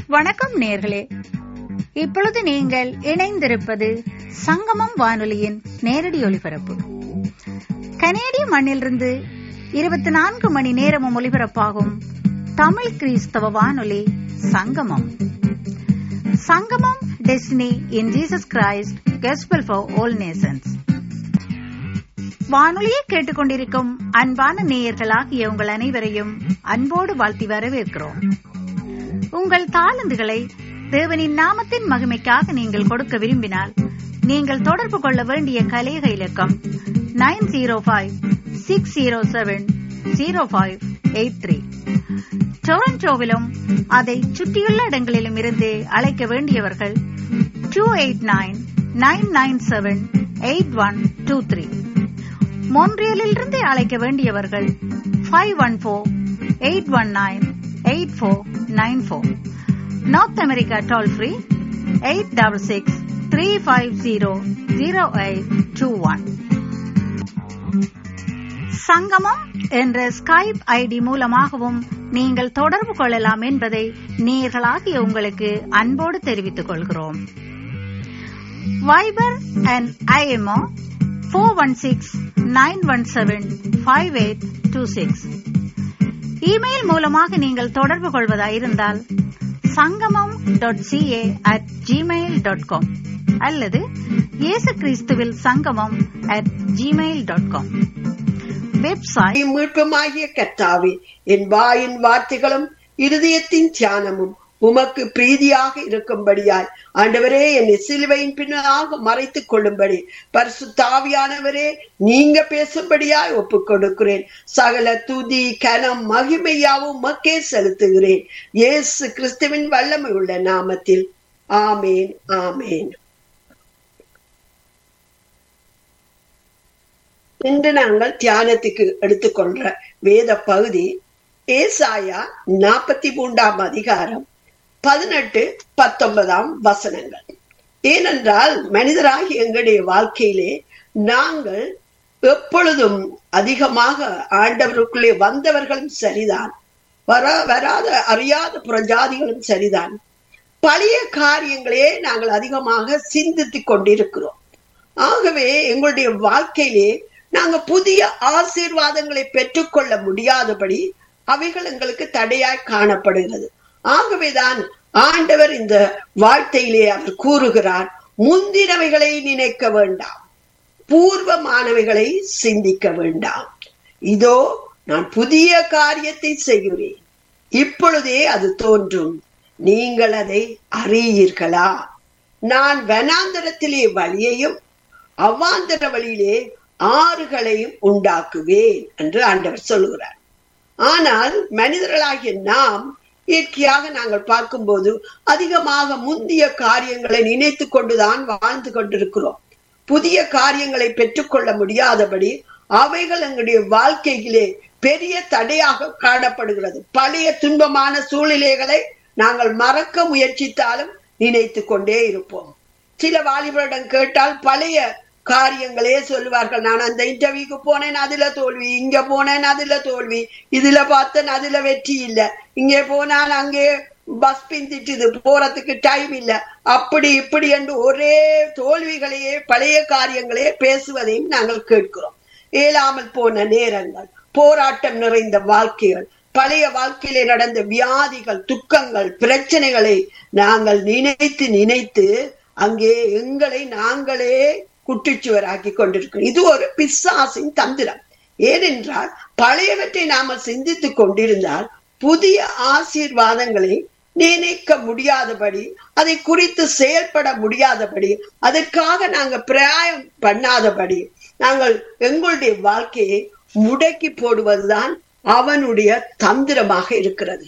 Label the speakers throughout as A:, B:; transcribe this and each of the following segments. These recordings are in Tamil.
A: வணக்கம் நேர்களே இப்பொழுது நீங்கள் இணைந்திருப்பது சங்கமம் வானொலியின் நேரடி ஒலிபரப்பு கனேடிய மண்ணிலிருந்து இருபத்தி நான்கு மணி நேரமும் ஒலிபரப்பாகும் தமிழ் கிறிஸ்தவ வானொலி Sangamam Sangamam destiny in Jesus Christ gospel for all nations வானொலியை கேட்டுக்கொண்டிருக்கும் அன்பான நேயர்களாகிய உங்கள் அனைவரையும் அன்போடு வாழ்த்தி வரவேற்கிறோம் உங்கள் தாளந்துகளை தேவனின் நாமத்தின் மகிமைக்காக நீங்கள் கொடுக்க விரும்பினால் நீங்கள் தொடர்பு கொள்ள வேண்டிய கலேக இலக்கம் nine zero five six zero seven zero five eight three டொரண்டோவிலும் அதை சுற்றியுள்ள இடங்களிலும் இருந்து அழைக்க வேண்டியவர்கள் two eight nine nine nine seven eight one two three மோன்ட்ரியலிலிருந்து அழைக்க வேண்டியவர்கள் five one four eight one nine eight four nine four North America toll free eight double six three five zero zero eight two one Sangamam என்ற ஸ்கைப் ஐடி மூலமாகவும் நீங்கள் தொடர்பு கொள்ளலாம் என்பதை நேர்களாகிய உங்களுக்கு அன்போடு தெரிவித்துக் கொள்கிறோம் Viber and IMO four one six nine one seven five eight two six email மூலமாக நீங்கள் தொடர்பு கொள்வதாயிருந்தால் Sangamam dot CA at Gmail dot com அல்லது இயேசு கிறிஸ்துவில் Sangamam at Gmail dot com website
B: மீட்புமாகிய கர்த்தாவே என் வாயின் வார்த்தைகளும் இருதயத்தின் தியானமும் உமக்கு பிரீதியாக இருக்கும்படியாய் ஆண்டவரே என்னை சிலுவையின் பின்னாக மறைத்துக் கொள்ளும்படி பரிசுத்தாவியானவரே நீங்க பேசும்படியாய் ஒப்புக் கொடுக்கிறேன் சகல துதி கனம் மகிமையாவும் மக்கே செலுத்துகிறேன் இயேசு கிறிஸ்துவின் வல்லமை உள்ள நாமத்தில் ஆமேன் ஆமேன் இன்று நாங்கள் தியானத்துக்கு எடுத்துக்கொண்ட வேத பகுதி ஏசாயா நாற்பத்தி மூன்றாம் அதிகாரம் பதினெட்டு பத்தொன்பதாம் வசனங்கள் ஏனென்றால் மனிதராகி எங்களுடைய வாழ்க்கையிலே நாங்கள் எப்பொழுதும் அதிகமாக ஆண்டவருக்குள்ளே வந்தவர்களும் சரிதான் வர வராத அறியாத புறஜாதிகளும் சரிதான் பழைய காரியங்களே நாங்கள் அதிகமாக சிந்தித்துக் கொண்டிருக்கிறோம் ஆகவே எங்களுடைய வாழ்க்கையிலே நாங்க புதிய ஆசீர்வாதங்களை பெற்றுக்கொள்ள முடியாதபடி அவைகள் எங்களுக்கு தடையாய் காணப்படுகிறது ஆகவேதான் ஆண்டவர் இந்த வார்த்தையிலே அவர் கூறுகிறார் முந்தினவைகளை நினைக்க வேண்டாம் பூர்வமானவைகளை சிந்திக்க வேண்டாம் இதோ நான் புதிய காரியத்தை செய்கிறேன் இப்பொழுதே அது தோன்றும் நீங்கள் அதை அறியீர்களா நான் வனாந்தரத்திலே வழியையும் அவ்வாந்தர வழியிலே ஆறுகளையும் உண்டாக்குவேன் என்று ஆண்டவர் சொல்லுகிறார் ஆனால் மனிதர்களாகிய நாம் இயற்கையாக நாங்கள் பார்க்கும்போது அதிகமாக முந்திய காரியங்களை நினைத்து கொண்டுதான் வாழ்ந்து கொண்டிருக்கிறோம் புதிய காரியங்களை பெற்றுக்கொள்ள முடியாதபடி அவைகள் எங்களுடைய வாழ்க்கையிலே பெரிய தடையாக காணப்படுகிறது பழைய துன்பமான சூழ்நிலைகளை நாங்கள் மறக்க முயற்சித்தாலும் நினைத்து கொண்டே இருப்போம் சில வாலிபரிடம் கேட்டால் பழைய காரியங்களே சொல்லுவார்கள் நான் அந்த இன்டர்வியூக்கு போனேன் அதுல தோல்வி இங்க போனேன் அதுல தோல்வி இதுல பார்த்தேன் அதுல வெற்றி இல்ல இங்கே போனால் அங்கே பஸ் பிந்திட்டுது போறதுக்கு டைம் இல்ல அப்படி இப்படி என்று ஒரே தோல்விகளையே பழைய காரியங்களே பேசுவதையும் நாங்கள் கேட்கிறோம் இயலாமல் போன நேரங்கள் போராட்டம் நிறைந்த வாழ்க்கைகள் பழைய வாழ்க்கையிலே நடந்த வியாதிகள் துக்கங்கள் பிரச்சனைகளை நாங்கள் நினைத்து நினைத்து அங்கே எங்களை நாங்களே குட்டிச்சுவராக்கி கொண்டிருக்கிறோம் இது ஒரு பிசாசின் தந்திரம் ஏனென்றால் பழையவற்றை நாம சிந்தித்துக் கொண்டிருந்தால் புதிய ஆசீர்வாதங்களை நினைக்க முடியாதபடி அதை குறித்து செயல்பட முடியாதபடி அதற்காக நாங்க பிராயம் பண்ணாதபடி நாங்கள் எங்களுடைய வாழ்க்கையை முடக்கி போடுவதுதான் அவனுடைய தந்திரமாக இருக்கிறது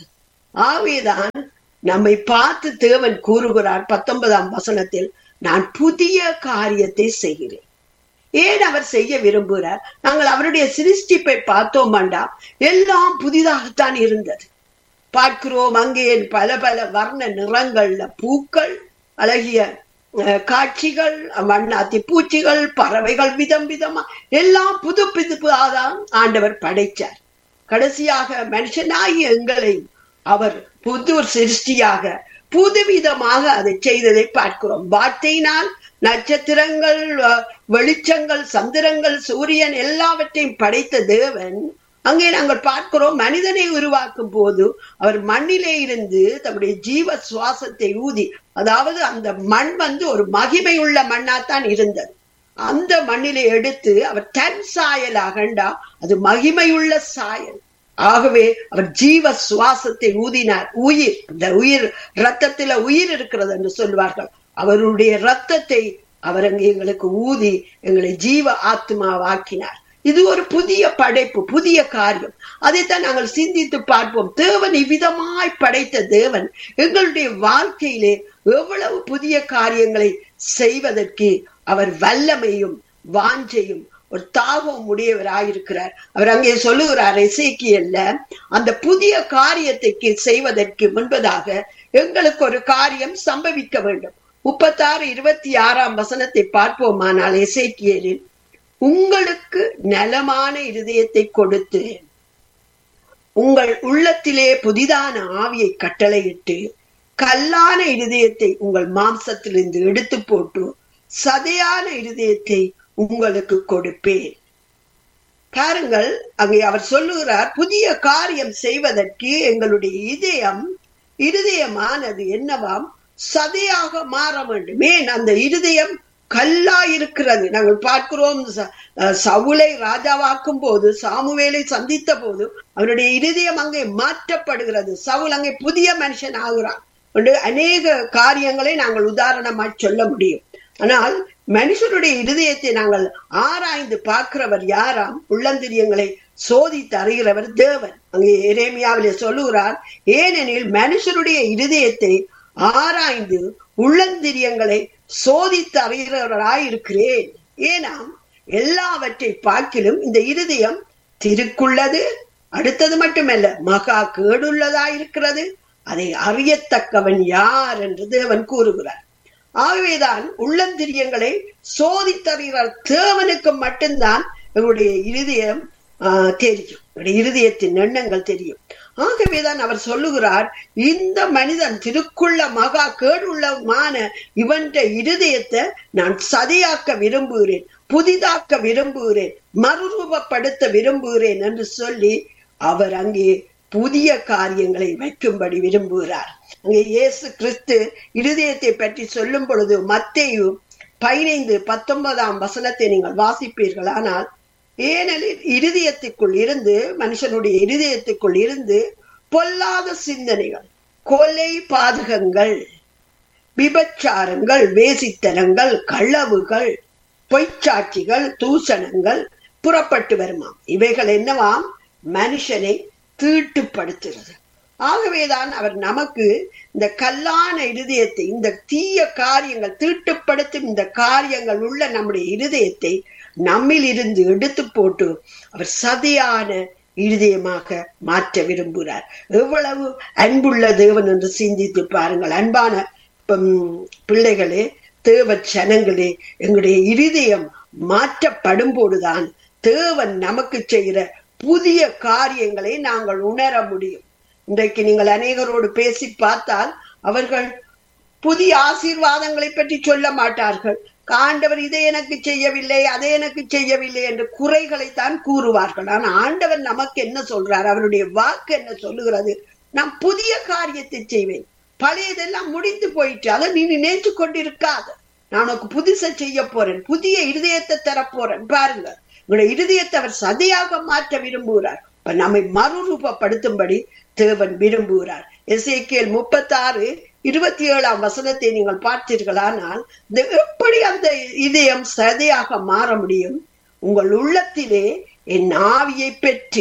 B: ஆவேதான் நம்மை பார்த்து தேவன் கூறுகிறார் பத்தொன்பதாம் வசனத்தில் நான் புதிய காரியத்தை செய்கிறேன் ஏன் அவர் செய்ய விரும்புகிறார் நாங்கள் அவருடைய சிருஷ்டிப்பை பார்த்தோமாண்டா எல்லாம் புதிதாகத்தான் இருந்தது பார்க்கிறோம் அங்கே பல பல வர்ண நிறங்கள்ல பூக்கள் அழகிய அஹ், காட்சிகள் வண்ணாத்தி பூச்சிகள் பறவைகள் விதம் விதமா எல்லாம் புது புதுதான் ஆண்டவர் படைச்சார் கடைசியாக மனுஷனாகிய எங்களை அவர் புது சிருஷ்டியாக புதுவிதமாக அதை செய்ததை பார்க்கிறோம் வார்த்தையினால் நட்சத்திரங்கள் அஹ், வெளிச்சங்கள் சந்திரங்கள் சூரியன் எல்லாவற்றையும் படைத்த தேவன் அங்கே நாங்கள் பார்க்கிறோம் மனிதனை உருவாக்கும் போது அவர் மண்ணிலே இருந்து தம்முடைய ஜீவ சுவாசத்தை ஊதி அதாவது அந்த மண் வந்து ஒரு மகிமை உள்ள மண்ணாத்தான் இருந்தது அந்த மண்ணிலே எடுத்து அவர் தன் சாயல் அகண்டா அது மகிமையுள்ள சாயல் ஆகவே அவர் ஜீவ சுவாசத்தை ஊதினார் உயிர் இந்த உயிர் ரத்தத்துல உயிர் இருக்கிறது என்று சொல்வார்கள் அவருடைய ரத்தத்தை அவர் அங்கே எங்களுக்கு ஊதி எங்களை ஜீவ ஆத்மாவாக்கினார் இது ஒரு புதிய படைப்பு புதிய காரியம் அதைத்தான் நாங்கள் சிந்தித்து பார்ப்போம் தேவன் இவ்விதமாய் படைத்த தேவன் எங்களுடைய வாழ்க்கையிலே எவ்வளவு புதிய காரியங்களை செய்வதற்கு அவர் வல்லமையும் வாஞ்சையும் ஒரு தாகம் உடையவராயிருக்கிறார் அவர் அங்கே சொல்லுகிறார் எசேக்கியல்ல அந்த புதிய காரியத்தை செய்வதற்கு முன்பதாக எங்களுக்கு ஒரு காரியம் சம்பவிக்க வேண்டும் முப்பத்தாறு இருபத்தி ஆறாம் வசனத்தை பார்ப்போமானால் எசேக்கியலில் உங்களுக்கு நலமான இருதயத்தை கொடுத்து உங்கள் உள்ளத்திலே புதிதான ஆவியை கட்டளையிட்டு கல்லான இருதயத்தை உங்கள் மாம்சத்திலிருந்து எடுத்து போட்டு சதையான இருதயத்தை உங்களுக்கு கொடுப்பேன் பாருங்கள் அங்கே அவர் சொல்லுகிறார் புதிய காரியம் செய்வதற்கு எங்களுடைய இதயம் இருதயமானது என்னவாம் சதையாக மாற வேண்டும் ஏன் அந்த இருதயம் கல்லா இருக்கிறது நாங்கள் பார்க்கிறோம் ச- அஹ் சவுலை ராஜாவாக்கும் போது சாமுவேலை சந்தித்த போது அவருடைய இருதயம் அங்கே மாற்றப்படுகிறது சவுல் அங்கே புதிய மனுஷன் ஆகுறான் என்று அநேக காரியங்களை நாங்கள் உதாரணமாய் சொல்ல முடியும் ஆனால் மனுஷனுடைய இருதயத்தை நாங்கள் ஆராய்ந்து பார்க்கிறவர் யாராம் உள்ளந்திரியங்களை சோதித்து அறிகிறவர் தேவன் அங்கே எரேமியாவிலே சொல்லுகிறார் ஏனெனில் மனுஷனுடைய இருதயத்தை ஆராய்ந்து உள்ளந்திரியங்களை சோதித்து அறிகிறவராய் இருக்கிறேன் ஏனாம் எல்லாவற்றை பார்க்கிலும் இந்த இருதயம் திருக்குள்ளது அடுத்தது மட்டுமல்ல மகா கேடுள்ளதாய் இருக்கிறது அதை அறியத்தக்கவன் யார் என்று தேவன் கூறுகிறார் ஆகவேதான் உள்ளந்திரியங்களை சோதித்தறிகிறார் தேவனுக்கு மட்டும்தான் எங்களுடைய இருதயம் ஆஹ், தெரியும் எங்களுடைய இருதயத்தின் எண்ணங்கள் தெரியும் ஆகவேதான் அவர் சொல்லுகிறார் இந்த மனிதன் திருக்குள்ள மகா கேடுள்ளமான இவன்ற இருதயத்தை நான் சதையாக்க விரும்புகிறேன் புதிதாக்க விரும்புகிறேன் மறுரூபப்படுத்த விரும்புகிறேன் என்று சொல்லி அவர் அங்கே புதிய காரியங்களை வைக்கும்படி விரும்புகிறார் அங்கே இயேசு கிறிஸ்து இருதயத்தை பற்றி சொல்லும் பொழுது மத்தேயு பதினைந்து பத்தொன்பதாம் வசனத்தை நீங்கள் வாசிப்பீர்கள் ஆனால் ஏனெனில் இருதயத்துக்குள் இருந்து மனுஷனுடைய இருதயத்துக்குள் இருந்து பொல்லாத சிந்தனைகள் கொலை பாதகங்கள் விபச்சாரங்கள் வேசித்தனங்கள் களவுகள் பொய்ச்சாட்சிகள் தூஷணங்கள் புறப்பட்டு வருமாம் இவைகள் என்னவாம் மனுஷனை தீட்டுப்படுத்துகிறது ஆகவேதான் அவர் நமக்கு இந்த கல்லான இருதயத்தை இந்த தீய காரியங்கள் தீட்டுப்படுத்தும் இந்த காரியங்கள் உள்ள நம்முடைய இருதயத்தை நம்மில் இருந்து எடுத்து போட்டு அவர் சதையான இருதயமாக மாற்ற விரும்புகிறார் எவ்வளவு அன்புள்ள தேவன் என்று சிந்தித்து பாருங்கள் அன்பான உம், பிள்ளைகளே தேவ ஜனங்களே எங்களுடைய இருதயம் மாற்றப்படும் போதுதான் தேவன் நமக்கு செய்கிற புதிய காரியங்களை நாங்கள் உணர முடியும் இன்றைக்கு நீங்கள் அநேகரோடு பேசி பார்த்தால் அவர்கள் புதிய ஆசீர்வாதங்களை பற்றி சொல்ல மாட்டார்கள் ஆண்டவர் இதை எனக்கு செய்யவில்லை அதை எனக்கு செய்யவில்லை என்று குறைகளைத்தான் கூறுவார்கள் ஆனா ஆண்டவர் நமக்கு என்ன சொல்றார் அவருடைய வாக்கு என்ன சொல்லுகிறது நான் புதிய காரியத்தை செய்வேன் பழையதெல்லாம் முடிந்து போயிட்டு அதை நீ நினைச்சு கொண்டிருக்காத நான் உனக்கு புதுசை செய்ய போறேன் புதிய இருதயத்தை தரப்போறேன் பாருங்க உங்களுடைய இருதயத்தை அவர் சதையாக மாற்ற விரும்புகிறார் இப்ப நம்மை மறுரூபப்படுத்தும்படி தேவன் விரும்புகிறார் எசேக்கியல் முப்பத்தாறு இருபத்தி ஏழாம் வசனத்தை நீங்கள் பார்த்தீர்களானால் இந்த எப்படி அந்த இதயம் சதையாக மாற முடியும் உங்கள் உள்ளத்திலே என் ஆவியை பெற்று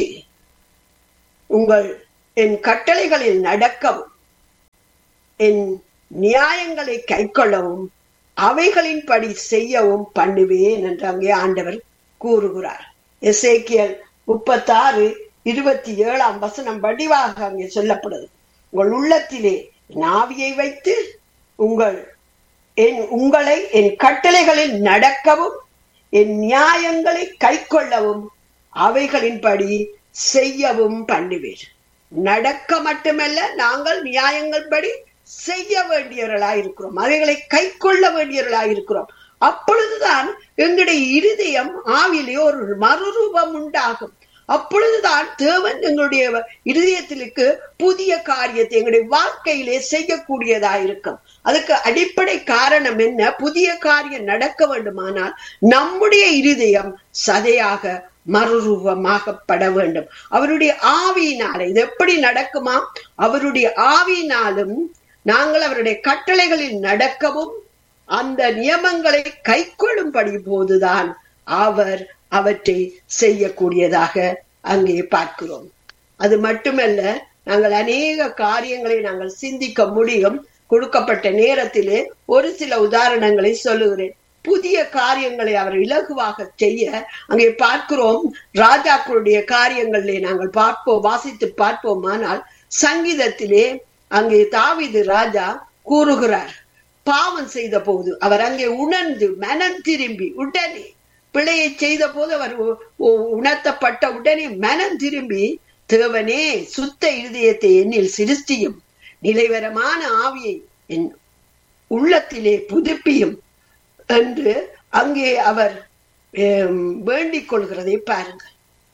B: உங்கள் என் கட்டளைகளில் நடக்கவும் என் நியாயங்களை கைக்கொள்ளவும் அவைகளின்படி செய்யவும் பண்ணுவேன் என்று அங்கே ஆண்டவர் கூறுகிறார் எசேக்கியல் முப்பத்தாறு இருபத்தி ஏழாம் வசனம் வடிவாக அங்கே சொல்லப்படுது உங்கள் உள்ளத்திலே நாவியை வைத்து உங்கள் என் உங்களை என் கட்டளைகளில் நடக்கவும் என் நியாயங்களை கைக்கொள்ளவும் அவைகளின்படி செய்யவும் பண்ணுவேன் நடக்க மட்டுமல்ல நாங்கள் நியாயங்கள் படி செய்ய வேண்டியவர்களாய் இருக்கிறோம் அவைகளை கை கொள்ள வேண்டியவர்களாய் இருக்கிறோம் அப்பொழுதுதான் எங்களுடைய இருதயம் ஆவிலே ஒரு மறுரூபம் உண்டாகும் அப்பொழுதுதான் தேவன் எங்களுடைய இருதயத்திற்கு புதிய காரியத்தை எங்களுடைய வாழ்க்கையிலே செய்யக்கூடியதா இருக்கும் அதுக்கு அடிப்படை காரணம் என்ன புதிய காரியம் நடக்க வேண்டுமானால் நம்முடைய இருதயம் சதையாக மறுரூபமாகப்பட வேண்டும் அவருடைய ஆவியினால இது எப்படி நடக்குமா அவருடைய ஆவியினாலும் நாங்கள் அவருடைய கட்டளைகளில் நடக்கவும் அந்த நியமங்களை கை கொள்ளும்படி போதுதான் அவர் அவற்றை செய்யக்கூடியதாக அங்கே பார்க்கிறோம் அது மட்டுமல்ல நாங்கள் அநேக காரியங்களை நாங்கள் சிந்திக்க முடியும் கொடுக்கப்பட்ட நேரத்திலே ஒரு சில உதாரணங்களை சொல்லுகிறேன் புதிய காரியங்களை அவர் இலகுவாக செய்ய அங்கே பார்க்கிறோம் ராஜாக்களுடைய காரியங்களிலே நாங்கள் பார்ப்போம் வாசித்து பார்ப்போமானால் சங்கீதத்திலே அங்கே தாவிது ராஜா கூறுகிறார் பாவம் செய்த போது அவர் அங்கே உணர்ந்து மனம் திரும்பி உடனே பிழையை செய்த போது அவர் உணர்த்தப்பட்ட உடனே மனம் திரும்பி தேவனே சுத்த இருதயத்தை என்னில் சிருஷ்டியும் நிலைவரமான ஆவியை என் உள்ளத்திலே புதுப்பியும் என்று அங்கே அவர் வேண்டிக் கொள்கிறதை பாருங்கள்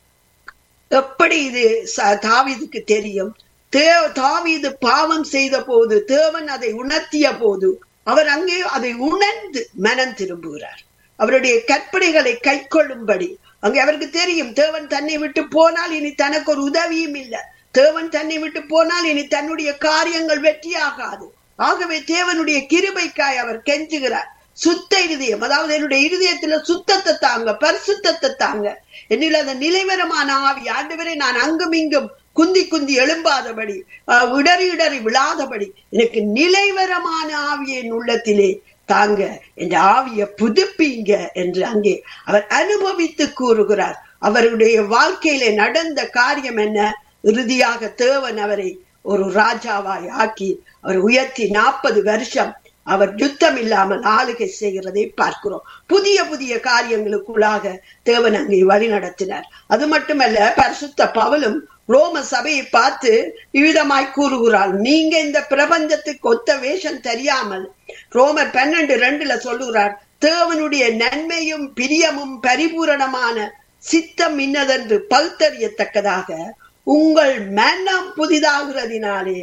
B: எப்படி இது தாவிதுக்கு தெரியும் தாவீது பாவம் செய்த போது தேவன் அதை உணர்த்திய போது அவர் அங்கே அதை உணர்ந்து மனம் திரும்புகிறார் அவருடைய கற்பனைகளை கை கொள்ளும்படி அங்கே அவருக்கு தெரியும் தேவன் தன்னை விட்டு போனால் இனி தனக்கு ஒரு உதவியும் இல்லை தேவன் தன்னை விட்டு போனால் இனி தன்னுடைய காரியங்கள் வெற்றியாகாது ஆகவே தேவனுடைய கிருபைக்காய் அவர் கெஞ்சுகிறார் சுத்த இருதயம் அதாவது என்னுடைய இருதயத்துல சுத்தத்தை தாங்க பரிசுத்தத்தை தாங்க என்னில் அந்த நிலைவரமான ஆவி ஆண்டவரை நான் அங்கும் இங்கும் குந்தி குந்தி எழும்பாதபடி இடறி இடறி விழாதபடி எனக்கு நிலைவரமான ஆவியின் உள்ளத்திலே தாங்க என்ற ஆவிய புதுப்பிங்க என்று அங்கே அவர் அனுபவித்து கூறுகிறார் அவருடைய வாழ்க்கையிலே நடந்த காரியம் என்ன இறுதியாக தேவன் அவரை ஒரு ராஜாவாய் ஆக்கி அவர் உயர்த்தி நாற்பது வருஷம் அவர் யுத்தம் இல்லாமல் ஆளுகை செய்கிறதை பார்க்கிறோம் புதிய புதிய காரியங்களுக்குள்ளாக தேவன் அங்கே வழி நடத்தினார் அது மட்டுமல்ல பரிசுத்த பவலும் ரோம சபையை பார்த்து இவ்விதமாய் கூறுகிறாள் நீங்க இந்த பிரபஞ்சத்துக்கு ஒத்த வேஷம் தெரியாமல் ரோமர் பன்னெண்டு ரெண்டுல சொல்லுகிறார் தேவனுடைய நன்மையும் பிரியமும் பரிபூரணமான சித்தம் இன்னதென்று பல்தறியத்தக்கதாக உங்கள் மனம் புதிதாகிறதினாலே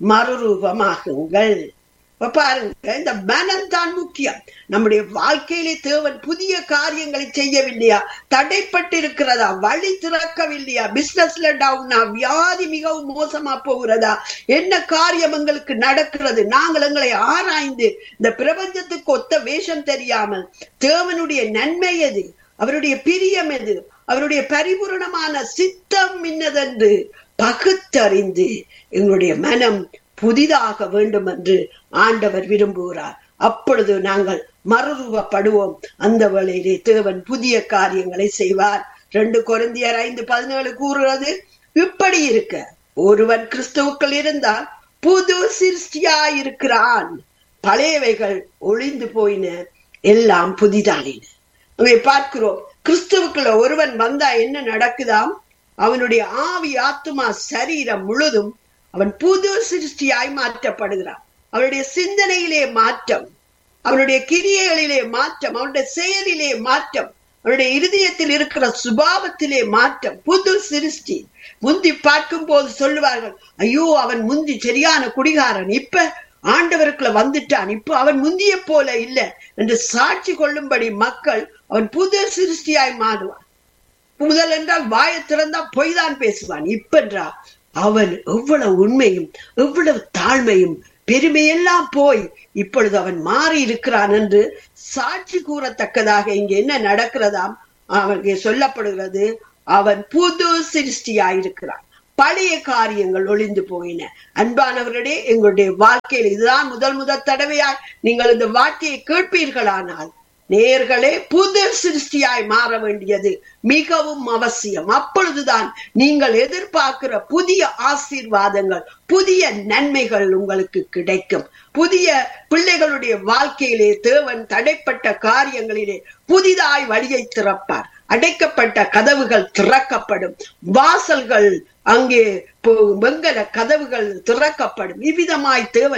B: மறுரூபமாகுங்கள் பாருங்க இந்த மனம் தான் முக்கியம் நம்முடைய வாழ்க்கையிலே தேவன் புதிய காரியங்களை செய்யவில்லையா தடைப்பட்டு இருக்கிறதா வழி திறக்கவில்லையா பிசினஸ்ல டவுனா வியாதி மிகவும் மோசமா போகிறதா என்ன காரியம் எங்களுக்கு நடக்கிறது நாங்கள் எங்களை ஆராய்ந்து இந்த பிரபஞ்சத்துக்கு ஒத்த வேஷம் தெரியாமல் தேவனுடைய நன்மை எது அவருடைய பிரியம் எது அவருடைய பரிபூரணமான சித்தம் இன்னதென்று பகுத்தறிந்து எங்களுடைய மனம் புதிதாக வேண்டும் என்று ஆண்டவர் விரும்புகிறார் அப்பொழுது நாங்கள் மறுரூபப்படுவோம் அந்த வேளையிலே தேவன் புதிய காரியங்களை செய்வார் ரெண்டு குழந்தையர் ஐந்து பதினேழு கூறுகிறது இப்படி இருக்க ஒருவன் கிறிஸ்துவுக்கள் இருந்தால் புது சிருஷ்டியா இருக்கிறான் பழையவைகள் ஒளிந்து போயின எல்லாம் புதிதானின அங்கே பார்க்கிறோம் கிறிஸ்துவுக்குள்ள ஒருவன் வந்தா என்ன நடக்குதாம் அவனுடைய ஆவி ஆத்துமா சரீரம் முழுதும் அவன் புது சிருஷ்டியாய் மாற்றப்படுகிறான் அவனுடைய சிந்தனையிலே மாற்றம் அவனுடைய கிரியைகளிலே மாற்றம் அவனுடைய செயலிலே மாற்றம் அவனுடைய இருதயத்தில் இருக்கிற சுபாவத்திலே மாற்றம் புது சிருஷ்டி முந்தி பார்க்கும் போது சொல்லுவார்கள் ஐயோ அவன் முந்தி சரியான குடிகாரன் இப்ப ஆண்டவருக்குள்ள வந்துட்டான் இப்ப அவன் முந்திய போல இல்ல என்று சாட்சி கொள்ளும்படி மக்கள் அவன் புது சிருஷ்டியாய் மாறுவான் முதல் என்றால் வாயை திறந்தா பொய் தான் பேசுவான் இப்பென்றா அவன் எவ்வளவு உண்மையும் எவ்வளவு தாழ்மையும் பெருமையெல்லாம் போய் இப்பொழுது அவன் மாறி இருக்கிறான் என்று சாட்சி கூறத்தக்கதாக இங்க என்ன நடக்கிறதாம் அவனுக்கு சொல்லப்படுகிறது அவன் புது சிருஷ்டியாயிருக்கிறான் பழைய காரியங்கள் ஒளிந்து போயின அன்பானவர்களே எங்களுடைய வாழ்க்கையில் இதுதான் முதல் முதல் தடவையாய் நீங்கள் இந்த வார்த்தையை கேட்பீர்களானால் நேர்களே புது சிருஷ்டியாய் மாற வேண்டியது மிகவும் அவசியம் அப்பொழுதுதான் நீங்கள் எதிர்பார்க்கிற புதிய ஆசீர்வாதங்கள் புதிய நன்மைகள் உங்களுக்கு கிடைக்கும் புதிய பிள்ளைகளுடைய வாழ்க்கையிலே தேவன் தடைப்பட்ட காரியங்களிலே புதிதாய் வழியை திறப்பார் அடைக்கப்பட்ட கதவுகள் திறக்கப்படும் வாசல்கள் அங்கே வெங்கல கதவுகள் திறக்கப்படும் இவ்விதமாய் தேவன்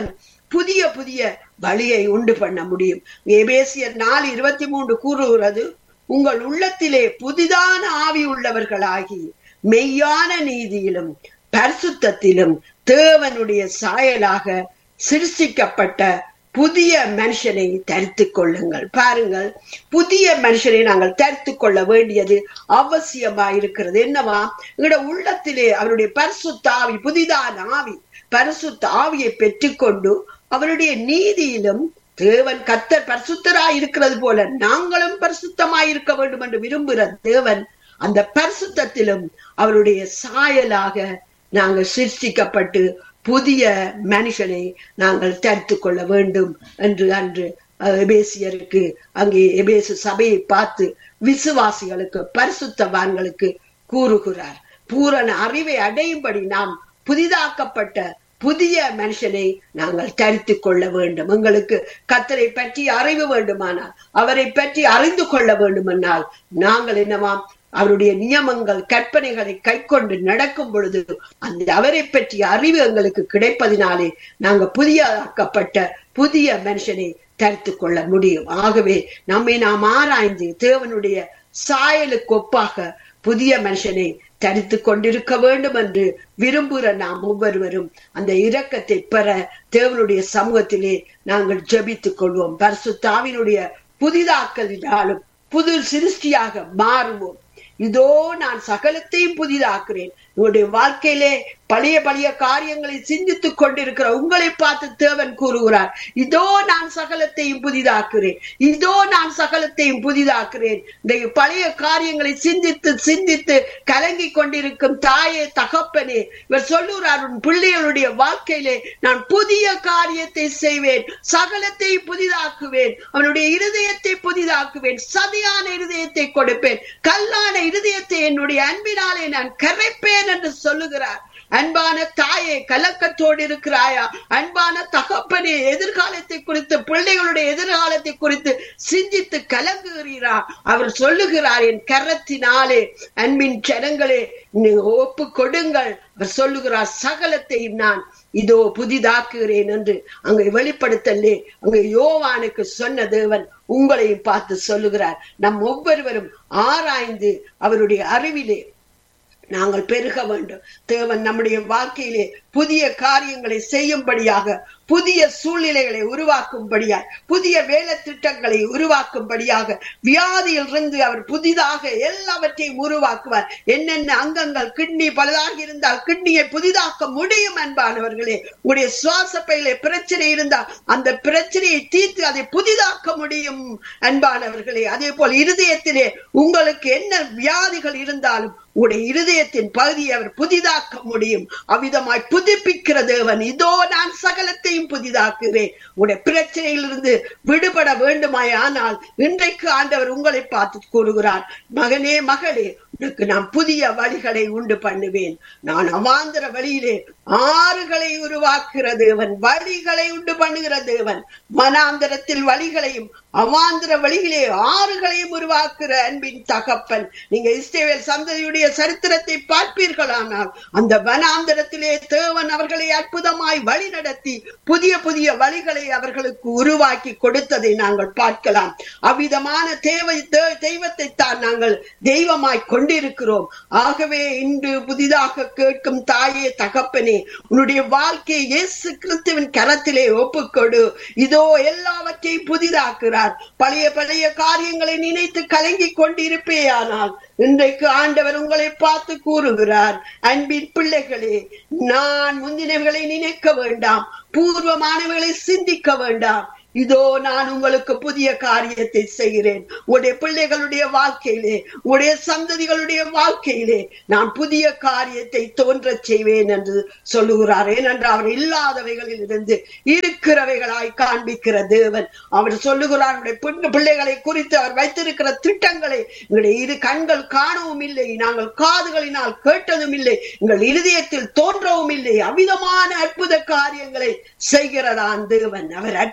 B: புதிய புதிய வழியை உண்டு பண்ண முடியும் எபேசியர் நாலு இருபத்தி மூன்று கூறுகிறது உங்கள் உள்ளத்திலே புதிதான ஆவி உள்ளவர்களாகி மெய்யான நீதியிலும் பரிசுத்தத்திலும் தேவனுடைய சாயலாக சிருஷ்டிக்கப்பட்ட புதிய மனுஷனை தரித்து கொள்ளுங்கள் பாருங்கள் புதிய மனுஷனை நாங்கள் தரித்து கொள்ள வேண்டியது அவசியமா இருக்கிறது என்னவா எங்களோட உள்ளத்திலே அவருடைய பரிசுத்த ஆவி புதிதான ஆவி பரிசுத்த ஆவியை பெற்றுக்கொண்டு அவருடைய நீதியிலும் தேவன் கத்தர் பரிசுத்தராய் இருக்கிறது போல நாங்களும் பரிசுத்தமாய் இருக்க வேண்டும் என்று விரும்புகிற தேவன் அந்த பரிசுத்தத்திலும் அவருடைய சாயலாக நாங்கள் சிருஷ்டிக்கப்பட்டு புதிய மனுஷனை நாங்கள் தரித்து கொள்ள வேண்டும் என்று அன்று எபேசியருக்கு அங்கே எபேசு சபையை பார்த்து விசுவாசிகளுக்கு பரிசுத்தவான்களுக்கு கூறுகிறார் பூரண அறிவை அடையும்படி நாம் புதிதாக்கப்பட்ட புதிய மனுஷனை நாங்கள் தரித்து கொள்ள வேண்டும் எங்களுக்கு கத்தரை பற்றி அறிவு வேண்டுமானால் அவரை பற்றி அறிந்து கொள்ள வேண்டுமானால் நாங்கள் என்னவாம் அவருடைய நியமங்கள் கற்பனைகளை கை கொண்டு நடக்கும் பொழுது அந்த அவரை பற்றிய அறிவு எங்களுக்கு கிடைப்பதினாலே நாங்க புதியதாக்கப்பட்ட புதிய மனுஷனை தரித்து கொள்ள முடியும் ஆகவே நம்மை நாம் ஆராய்ந்து தேவனுடைய சாயலுக்கு ஒப்பாக புதிய மனுஷனை தரித்து கொண்டிருக்க வேண்டும் என்று விரும்புகிற நாம் ஒவ்வொருவரும் அந்த இரக்கத்தை பெற தேவனுடைய சமூகத்திலே நாங்கள் ஜபித்துக் கொள்வோம் பரிசுத்தாவினுடைய புதிதாக்கலினாலும் புது சிருஷ்டியாக மாறுவோம் இதோ நான் சகலத்தையும் புதிதாக்குறேன் உங்களுடைய வாழ்க்கையிலே பழைய பழைய காரியங்களை சிந்தித்துக் கொண்டிருக்கிற உங்களை பார்த்து தேவன் கூறுகிறார் இதோ நான் சகலத்தையும் புதிதாக்குறேன் இதோ நான் சகலத்தையும் புதிதாக்குறேன் இந்த பழைய காரியங்களை சிந்தித்து சிந்தித்து கலங்கி கொண்டிருக்கும் தாயே தகப்பனே இவர் சொல்லுகிறார் உன் பிள்ளைகளுடைய வாழ்க்கையிலே நான் புதிய காரியத்தை செய்வேன் சகலத்தையும் புதிதாக்குவேன் அவனுடைய இருதயத்தை புதிதாக்குவேன் சதியான இருதயத்தை கொடுப்பேன் கல்லான இருதயத்தை என்னுடைய அன்பினாலே நான் கரைப்பேன் என்று சொல்லுகிறார் அன்பான தாயே கலக்கத்தோடு இருக்கிறாயா அன்பான தகப்பனே எதிர்காலத்தை குறித்து பிள்ளைகளுடைய எதிர்காலத்தை குறித்து சிந்தித்து கலங்குகிறீரா அவர் சொல்லுகிறார் என் கரத்தினாலே அன்பின் ஜனங்களே ஒப்பு கொடுங்கள் அவர் சொல்லுகிறார் சகலத்தையும் நான் இதோ புதிதாக்குகிறேன் என்று அங்கே வெளிப்படுத்தலே அங்கே யோவானுக்கு சொன்ன தேவன் உங்களையும் பார்த்து சொல்லுகிறார் நம் ஒவ்வொருவரும் ஆராய்ந்து அவருடைய அறிவிலே நாங்கள் பெருக வேண்டும் தேவன் நம்முடைய வாழ்க்கையிலே புதிய காரியங்களை செய்யும்படியாக புதிய சூழ்நிலைகளை உருவாக்கும்படியாக புதிய வேலை திட்டங்களை உருவாக்கும்படியாக வியாதியில் இருந்து அவர் புதிதாக எல்லாவற்றையும் உருவாக்குவார் என்னென்ன அங்கங்கள் கிட்னி பலதாக இருந்தால் கிட்னியை புதிதாக்க முடியும் அன்பானவர்களே உங்களுடைய சுவாச பையில பிரச்சனை இருந்தால் அந்த பிரச்சனையை தீர்த்து அதை புதிதாக்க முடியும் அன்பானவர்களே அதே போல் இருதயத்திலே உங்களுக்கு என்ன வியாதிகள் இருந்தாலும் உடைய இருதயத்தின் பகுதியை அவர் புதிதாக்க முடியும் அவ்விதமாய் புதுப்பிக்கிற தேவன் இதோ நான் சகலத்தையும் புதிதாக்குகிறேன் உடைய பிரச்சனையிலிருந்து விடுபட வேண்டுமாய் ஆனால் இன்றைக்கு ஆண்டவர் உங்களை பார்த்து கூறுகிறார் மகனே மகளே உனக்கு நான் புதிய வழிகளை உண்டு பண்ணுவேன் நான் அவாந்திர வழியிலே ஆறுகளை உருவாக்குகிற தேவன் வழிகளை உண்டு பண்ணுகிற தேவன் மனாந்திரத்தில் வழிகளையும் அவாந்திர வழியிலே ஆறுகளையும் உருவாக்குற அன்பின் தகப்பன் நீங்க இஸ்ரேல் சந்ததியுடைய சரித்திரத்தை பார்ப்பீர்களானால் அந்த வனாந்திரத்திலே தேவன் அவர்களை அற்புதமாய் வழி நடத்தி புதிய புதிய வழிகளை அவர்களுக்கு உருவாக்கி கொடுத்ததை நாங்கள் பார்க்கலாம் அவ்விதமான தேவை தெய்வத்தை தான் நாங்கள் தெய்வமாய் கொண்டிருக்கிறோம் ஆகவே இன்று புதிதாக கேட்கும் தாயே தகப்பனே உன்னுடைய வாழ்க்கையை இயேசு கிறிஸ்துவின் கரத்திலே ஒப்புக்கொடு இதோ எல்லாவற்றையும் புதிதாக்குறார் பழைய பழைய காரியங்களை நினைத்து கலங்கி கொண்டிருப்பேயானால் இன்றைக்கு ஆண்டவர் உங்களை பார்த்து கூறுகிறார் அன்பின் பிள்ளைகளே நான் முந்தினவர்களை நினைக்க வேண்டாம் பூர்வமானவர்களை சிந்திக்க வேண்டாம் இதோ நான் உங்களுக்கு புதிய காரியத்தை செய்கிறேன் உடைய பிள்ளைகளுடைய வாழ்க்கையிலே உடைய சந்ததிகளுடைய வாழ்க்கையிலே நான் புதிய காரியத்தை தோன்ற செய்வேன் என்று சொல்லுகிறார் ஏனென்றால் அவர் இல்லாதவைகளில் இருந்து இருக்கிறவைகளாய் காண்பிக்கிற தேவன் அவர் சொல்லுகிறார் அவருடைய பிள்ளைகளை குறித்து அவர் வைத்திருக்கிற திட்டங்களை எங்களுடைய இரு கண்கள் காணவும் இல்லை நாங்கள் காதுகளினால் கேட்டதும் இல்லை எங்கள் இருதயத்தில் தோன்றவும் இல்லை அமிதமான அற்புத காரியங்களை செய்கிறதான் தேவன் அவர் அற்புதரும்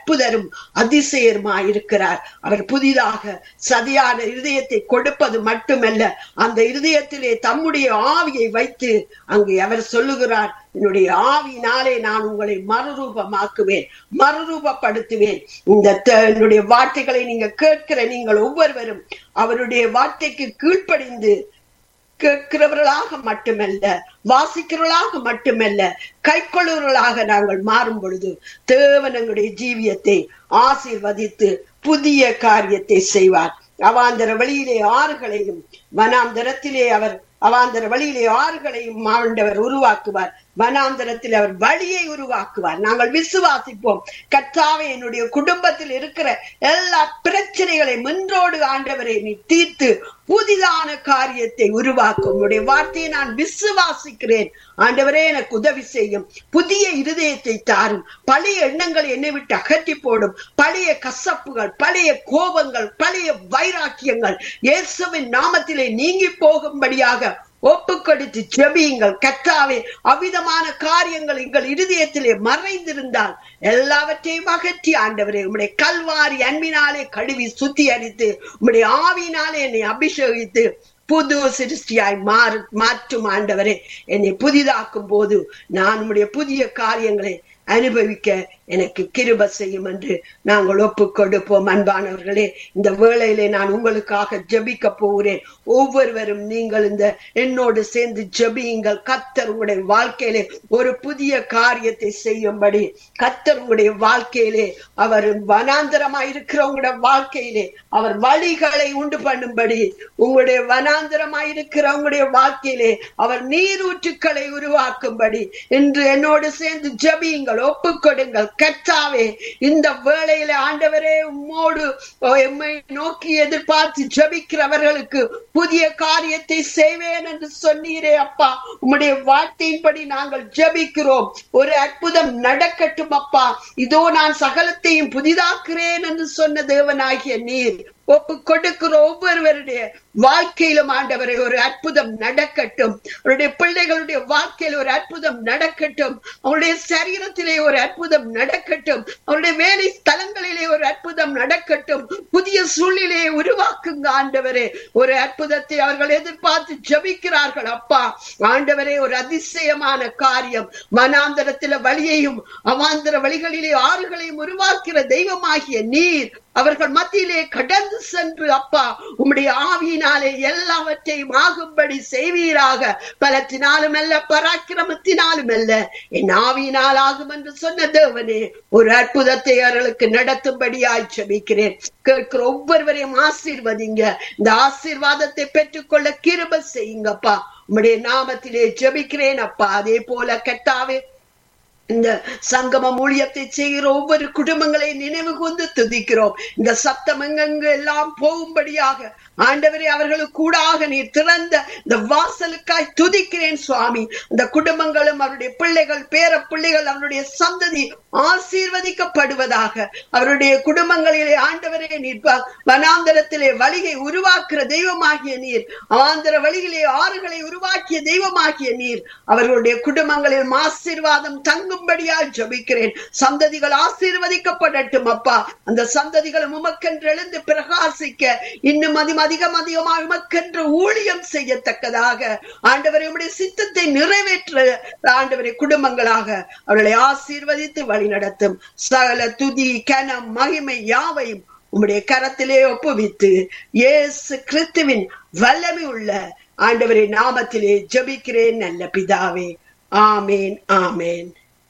B: வல்லவரும் அதிசயருமாயிருக்கிறார் அவர் புதிதாக சதியான இருதயத்தை கொடுப்பது மட்டுமல்ல அந்த இருதயத்திலே தம்முடைய ஆவியை வைத்து அங்கே அவர் சொல்லுகிறார் என்னுடைய ஆவியினாலே நான் உங்களை மறுரூபமாக்குவேன் மறுரூபப்படுத்துவேன் இந்த த- என்னுடைய வார்த்தைகளை நீங்க கேட்கிற நீங்கள் ஒவ்வொருவரும் அவருடைய வார்த்தைக்கு கீழ்ப்படிந்து கேட்கிறவர்களாக மட்டுமல்ல வாசிக்கிறவர்களாக மட்டுமல்ல கைக்கொள்ளுவர்களாக நாங்கள் மாறும் பொழுது தேவன் எங்களுடைய ஜீவியத்தை ஆசீர்வதித்து புதிய காரியத்தை செய்வார் அவாந்தர வழியிலே ஆறுகளையும் வனாந்தரத்திலே அவர் அவாந்தர வழியிலே ஆறுகளையும் ஆண்டவர் உருவாக்குவார் வனாந்தரத்தில் அவர் வழியை உருவாக்குவார் நாங்கள் விசுவாசிப்போம் கர்த்தாவே என்னுடைய குடும்பத்தில் இருக்கிற எல்லா பிரச்சனைகளை முன்றோடு ஆண்டவரை நீ தீர்த்து புதிதான காரியத்தை உருவாக்கும் உன்னுடைய வார்த்தையை நான் விசுவாசிக்கிறேன் ஆண்டவரே எனக்கு உதவி செய்யும் புதிய இருதயத்தை தாரும் பழைய எண்ணங்களை என்னை விட்டு அகற்றி போடும் பழைய கசப்புகள் பழைய கோபங்கள் பழைய வைராக்கியங்கள் இயேசுவின் நாமத்திலே நீங்கி போகும்படியாக ஒப்பு கொடுத்து ஜெபியுங்கள் கத்தாவே அவிதமான காரியங்கள் எங்கள் இருதயத்திலே மறைந்திருந்தால் எல்லாவற்றையும் அகற்றி ஆண்டவரே உம்முடைய கல்வாரி அன்பினாலே கழுவி சுத்திகரித்து உம்முடைய ஆவியினாலே என்னை அபிஷேகித்து புது சிருஷ்டியாய் மாறு மாற்றும் ஆண்டவரே என்னை புதிதாக்கும் போது நான் உம்முடைய புதிய காரியங்களை அனுபவிக்க எனக்கு கிருப செய்யும் என்று நாங்கள் ஒப்பு கொடுப்போம் அன்பானவர்களே இந்த வேளையிலே நான் உங்களுக்காக ஜெபிக்க போகிறேன் ஒவ்வொருவரும் நீங்கள் இந்த என்னோடு சேர்ந்து ஜெபியுங்கள் கத்தர் உங்களுடைய வாழ்க்கையிலே ஒரு புதிய காரியத்தை செய்யும்படி கத்தர் உங்களுடைய வாழ்க்கையிலே அவர் வனாந்தரமாய் இருக்கிறவங்களுடைய வாழ்க்கையிலே அவர் வழிகளை உண்டு பண்ணும்படி உங்களுடைய வனாந்தரமாய் இருக்கிறவங்களுடைய வாழ்க்கையிலே அவர் நீரூற்றுக்களை உருவாக்கும்படி இன்று என்னோடு சேர்ந்து ஜெபியுங்கள் ஒப்புக் கொடுங்கள் கர்த்தாவே இந்த வேளையில ஆண்டவரே உம்மோடு ஓ, எம்மை நோக்கி எதிர்பார்த்து ஜெபிக்கிறவர்களுக்கு புதிய காரியத்தை செய்வேன் என்று சொன்னீரே அப்பா உம்முடைய வார்த்தையின்படி நாங்கள் ஜெபிக்கிறோம் ஒரு அற்புதம் நடக்கட்டும் அப்பா இதோ நான் சகலத்தையும் புதிதாக்குறேன் என்று சொன்ன தேவனாகிய நீர் ஒப்பு கொடுக்கிற ஒவ்வொருவருடைய வாழ்க்கையிலும் ஆண்டவரை ஒரு அற்புதம் நடக்கட்டும் அவருடைய பிள்ளைகளுடைய வாழ்க்கையில் ஒரு அற்புதம் நடக்கட்டும் அவருடைய சரீரத்திலே ஒரு அற்புதம் நடக்கட்டும் அவருடைய வேலை ஸ்தலங்களிலே ஒரு அற்புதம் நடக்கட்டும் புதிய சூழ்நிலையை உருவாக்குங்க ஆண்டவரே ஒரு அற்புதத்தை அவர்கள் எதிர்பார்த்து ஜெபிக்கிறார்கள் அப்பா ஆண்டவரே ஒரு அதிசயமான காரியம் மனாந்தரத்தில வழியையும் அவாந்தர வழிகளிலே ஆறுகளையும் உருவாக்குற தெய்வமாகிய நீர் அவர்கள் மத்தியிலே கடந்து சென்று அப்பா உம்முடைய ஆவியினாலே எல்லாவற்றையும் ஆகும்படி செய்வீராக பலத்தினாலும் அல்ல பராக்கிரமத்தினாலும் அல்ல என் ஆவியினால் ஆகும் என்று சொன்ன தேவனே ஒரு அற்புதத்தை அவர்களுக்கு நடத்தும்படியாய் ஜெபிக்கிறேன் கேட்கிற ஒவ்வொருவரையும் ஆசீர்வதிங்க இந்த ஆசீர்வாதத்தை பெற்றுக்கொள்ள கிருப செய்யுங்கப்பா உம்முடைய நாமத்திலே ஜெபிக்கிறேன் அப்பா அதே போல கட்டாவே இந்த சங்கமம் ஊழியத்தை செய்கிற ஒவ்வொரு குடும்பங்களை நினைவு கொண்டு துதிக்கிறோம் இந்த சத்தம் எங்கெங்கு எல்லாம் போகும்படியாக ஆண்டவரே அவர்களுக்கு கூடாக நீர் திறந்த இந்த வாசலுக்காய் துதிக்கிறேன் சுவாமி இந்த குடும்பங்களும் அவருடைய பிள்ளைகள் பேர பிள்ளைகள் அவருடைய சந்ததி ஆசீர்வதிக்கப்படுவதாக அவருடைய குடும்பங்களிலே ஆண்டவரே நீர் ப- வனாந்தரத்திலே வழியை உருவாக்குற தெய்வமாகிய நீர் அவாந்தர வழியிலே ஆறுகளை உருவாக்கிய தெய்வமாகிய நீர் அவர்களுடைய குடும்பங்களில் ஆசீர்வாதம் தங்கும்படியால் ஜபிக்கிறேன் சந்ததிகள் ஆசீர்வதிக்கப்படட்டும் அப்பா அந்த சந்ததிகள் உமக்கென்று எழுந்து பிரகாசிக்க இன்னும் அதிகம் அதிகம் அதிகமாக உமக்கென்று ஊழியம் செய்யத்தக்கதாக ஆண்டவரை உம்முடைய சித்தத்தை நிறைவேற்ற ஆண்டவரை குடும்பங்களாக அவர்களை ஆசீர்வதித்து வழிநடத்தும் சகல துதி கனம் மகிமை யாவையும் உம்முடைய கரத்திலே ஒப்புவித்து இயேசு கிறிஸ்துவின் வல்லமை உள்ள ஆண்டவரை நாமத்திலே ஜெபிக்கிறேன் நல்ல பிதாவே ஆமேன் ஆமேன்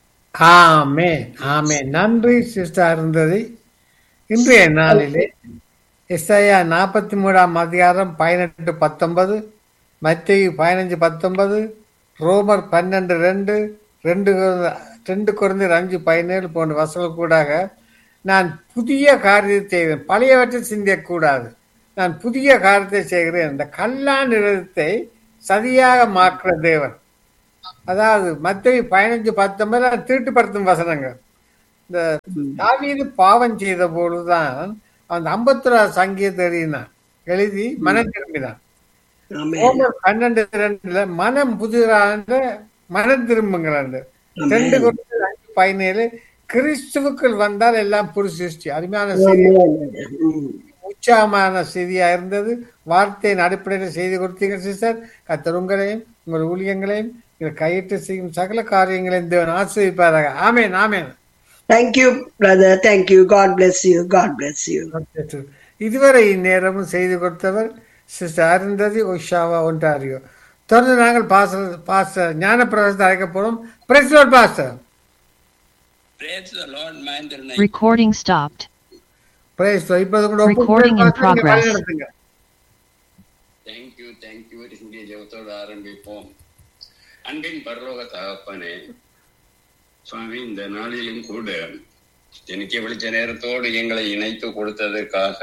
C: ஆமென் ஆமென் நன்றி சிஸ்டர் இருந்தது இன்றைய நாளிலே எஸ்ஐயா நாற்பத்தி மூணாம் அதிகாரம் பதினெட்டு பத்தொன்பது மத்திய பதினஞ்சு பத்தொன்பது ரோமர் பன்னெண்டு ரெண்டு ரெண்டு குழந்தை- ரெண்டு குறைந்த அஞ்சு பதினேழு போன்ற வசனம் கூடாக நான் புதிய காரியத்தை செய்வேன் பழையவற்றை சிந்தியக்கூடாது நான் புதிய காரியத்தை செய்கிறேன் இந்த கல்லான் நிலத்தை சதியாக மாக்குற தேவன் அதாவது மத்திய பதினஞ்சு பத்தொன்பது திருட்டுப்படுத்தும் வசனங்கள் இந்த தாவீது பாவம் செய்த பொழுதுதான் அந்த ஐம்பத்தி சங்கீதம் எழுதினான் எழுதி மனம் திரும்பினான்
B: ஆமென்
C: ரோமர் பன்னெண்டு ரெண்டுல மனம் புதிரான மனம் திரும்புங்கிறாண்டு ரெண்டு குழந்தை அஞ்சு பதினேழு கிறிஸ்துவுக்குள் வந்தால் எல்லாம் புது சிருஷ்டி அருமையான செய்தி
B: ம்.
C: உற்சாகமான செய்தியா இருந்தது வார்த்தையின் அடிப்படையில் செய்தி கொடுத்தீங்க சிஸ்டர் கத்தர் உங்களையும் உங்கள் ஊழியங்களையும் நீங்கள் கையிட்டு செய்யும் சகல காரியங்களையும் தேவன் ஆசிரியப்பாராக ஆமேன் ஆமேன்
B: Thank you, brother. Thank you. God bless you. God bless you.
C: இதுவரை இந்நேரமும் செய்து கொடுத்தவர் சிஸ்டர் அருந்ததி உஷாவா ஒன்றாரியோ தொடர்ந்து நாங்கள் பாஸ்டர் பாஸ்டர் ஞான பிரவேசத்தை அழைக்க போறோம் praise lord pastor
D: Praise the Lord, Mahendra
E: Recording stopped.
C: Praise இப்போது கூட ஒப்பு
E: Recording in
C: பாஸ்டர், நீங்க
E: progress.
C: வழிநடத்துங்க.
D: தேங்க்யூ தேங்க்யூ இந்திய ஜெபத்தோடு ஆரம்பிப்போம் அன்பின் பரலோக தகப்பனே சுவாமி இந்த நாளிலும் கூட எனக்கு விழிச்ச நேரத்தோடு எங்களை இணைத்து கொடுத்ததற்காக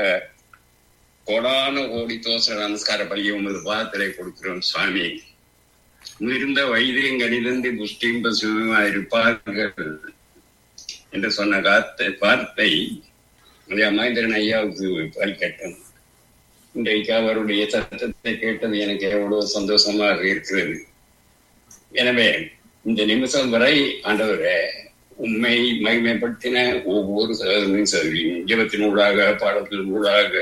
D: கோடான கோடி தோசை நமஸ்கார பலியை உமது பாத்திரை கொடுக்கிறோம் சுவாமி முதிர்ந்த வயதிலிருந்து புஷ்டியும் பசுமா இருப்பார்கள் என்று சொன்ன காத்த வார்த்தை அதை மகேந்திரன் ஐயாவுக்கு பலிக்கட்டும் இன்றைக்கு அவருடைய சத்தத்தை கேட்டது எனக்கு எவ்வளவு சந்தோஷமாக இருக்கிறது எனவே இந்த நிமிஷம் வரை ஆண்டவரே உண்மை மகிமைப்படுத்தின ஒவ்வொரு சகோதரனும் சரி ஜபத்தின் ஊடாக பாடத்தின் ஊடாக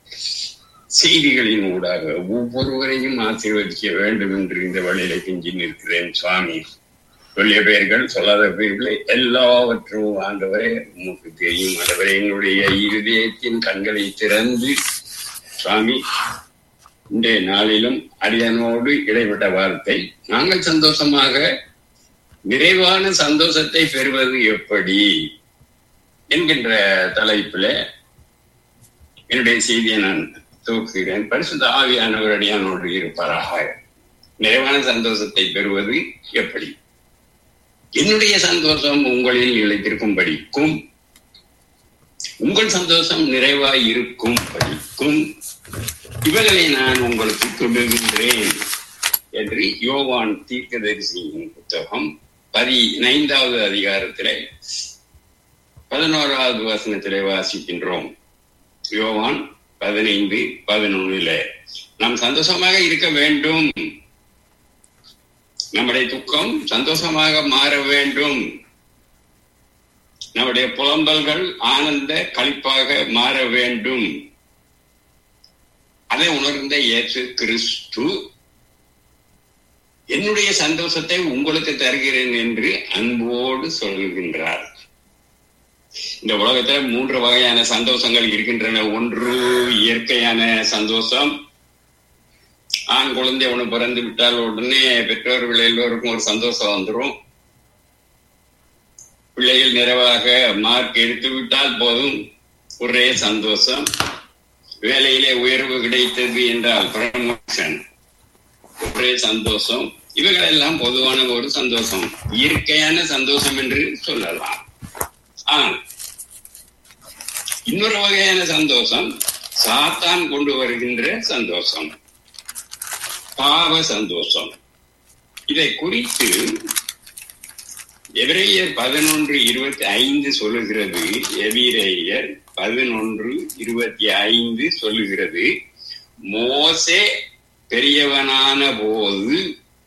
D: செய்திகளின் ஊடாக ஒவ்வொருவரையும் ஆசீர்வதிக்க வேண்டும் என்று இந்த வழியில கெஞ்சி நிற்கிறேன் சுவாமி சொல்லிய பெயர்கள் சொல்லாத பெயர்களை எல்லாவற்றும் ஆண்டவரே உமக்கு தெரியும் ஆண்டவரே என்னுடைய இருதயத்தின் கண்களை திறந்து சுவாமி இன்றைய நாளிலும் அடியனோடு இடைப்பட்ட வார்த்தை நாங்கள் சந்தோஷமாக நிறைவான சந்தோஷத்தை பெறுவது எப்படி என்கின்ற தலைப்பில் என்னுடைய செய்தியை நான் துவக்குகிறேன் பரிசுத்த ஆவியானவர் அடியானோடு இருப்பாராக நிறைவான சந்தோஷத்தை பெறுவது எப்படி என்னுடைய சந்தோஷம் உங்களில் நிலைத்திருக்கும்படிக்கும் உங்கள் சந்தோஷம் நிறைவாய் இருக்கும் படிக்கும் இவர்களை நான் உங்களுக்கு சொல்லுகின்றேன் என்று யோவான் தீர்க்கதரிசியின் புத்தகம் பதினைந்தாவது அதிகாரத்திலே பதினோராவது வசனத்திலே வாசிக்கின்றோம் யோவான் பதினைந்து பதினொன்னுல நாம் சந்தோஷமாக இருக்க வேண்டும் நம்முடைய துக்கம் சந்தோஷமாக மாற வேண்டும் நம்முடைய புலம்பல்கள் ஆனந்த களிப்பாக மாற வேண்டும் அதை உணர்ந்த இயேசு கிறிஸ்து என்னுடைய சந்தோஷத்தை உங்களுக்கு தருகிறேன் என்று அன்போடு சொல்கின்றார் இந்த உலகத்துல மூன்று வகையான சந்தோஷங்கள் இருக்கின்றன ஒன்று இயற்கையான சந்தோஷம் ஆண் குழந்தை ஒண்ணு பிறந்து விட்டால் உடனே பெற்றோர்கள் எல்லோருக்கும் ஒரு சந்தோஷம் வந்துடும் பிள்ளைகள் நிறைவாக மார்க் எடுத்து விட்டால் போதும் ஒரே சந்தோஷம் வேலையிலே உயர்வு கிடைத்தது என்றால் ப்ரமோஷன் ஒரே சந்தோஷம் இவைகள் எல்லாம் பொதுவான ஒரு சந்தோஷம் இயற்கையான சந்தோஷம் என்று சொல்லலாம் ஆனால் இன்னொரு வகையான சந்தோஷம் சாத்தான் கொண்டு வருகின்ற சந்தோஷம் பாவ சந்தோஷம் இதை குறித்து எபிரேயர் பதினொன்று இருபத்தி ஐந்து சொல்லுகிறது எபிரேயர் பதினொன்று இருபத்தி ஐந்து சொல்லுகிறது மோசே பெரியவனான போது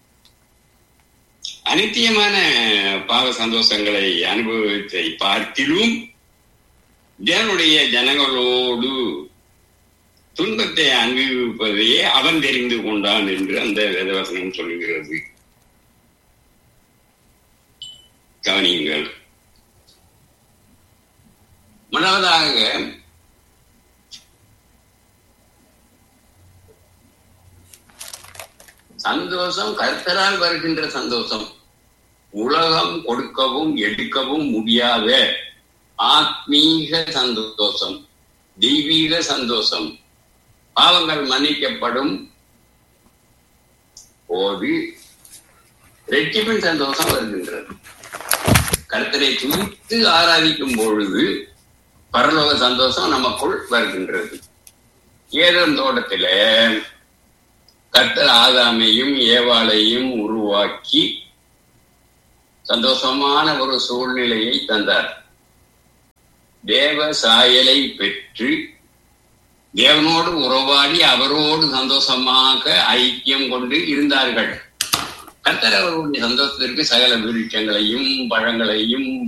D: அனித்தியமான பாவ சந்தோஷங்களை அனுபவத்தை பார்த்திலும் தேவனுடைய ஜனங்களோடு துன்பத்தை அனுபவிப்பதையே அவன் தெரிந்து கொண்டான் என்று அந்த வேதவசனம் சொல்லுகிறது கவனியுங்கள் முதலாவதாக சந்தோஷம் கர்த்தரால் வருகின்ற சந்தோஷம் உலகம் கொடுக்கவும் எடுக்கவும் முடியாத ஆத்மீக சந்தோஷம் தெய்வீக சந்தோஷம் பாவங்கள் மன்னிக்கப்படும் போது ரெட்டிப்பின் சந்தோஷம் வருகின்றது கர்த்தரை துதித்து ஆராதிக்கும் பொழுது பரலோக சந்தோஷம் நமக்குள் வருகின்றது ஏதன் தோட்டத்தில கர்த்தர் ஆதாமையும் ஏவாளையும் உருவாக்கி சந்தோஷமான ஒரு சூழ்நிலையை தந்தார் தேவ சாயலை பெற்று தேவனோடு உறவாடி அவரோடு சந்தோஷமாக ஐக்கியம் கொண்டு இருந்தார்கள் கர்த்தர் அவர்களுடைய சந்தோஷத்திற்கு சகல விருட்சங்களையும் பழங்களையும்